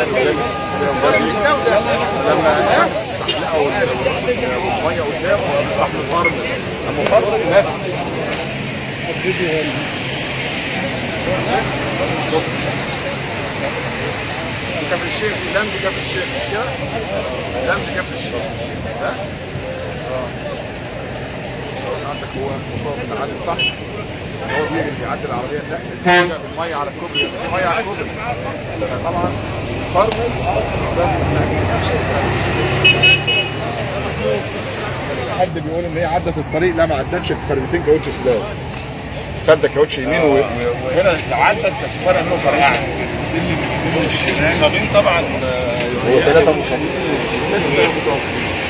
لما شاف سحلقه والميه قدامه راح مفرمل لما فرمل لف كفر الشيخ لم كفر الشيخ مش كده؟ لم كفر الشيخ ده اه ساعتك هو مصاب من عدد صح هو بيجي بيعدي العربيه تحت الميه على الكوبري الميه على الكوبري طبعا فرمل بس حد بيقول ان هي عدت الطريق لا ما عدتش فردتين كاوتش سوداء فرده كاوتش يمين و- وهنا لو عدت الفرق منهم فرقعه المصابين طبعا هو ثلاثه مصابين ست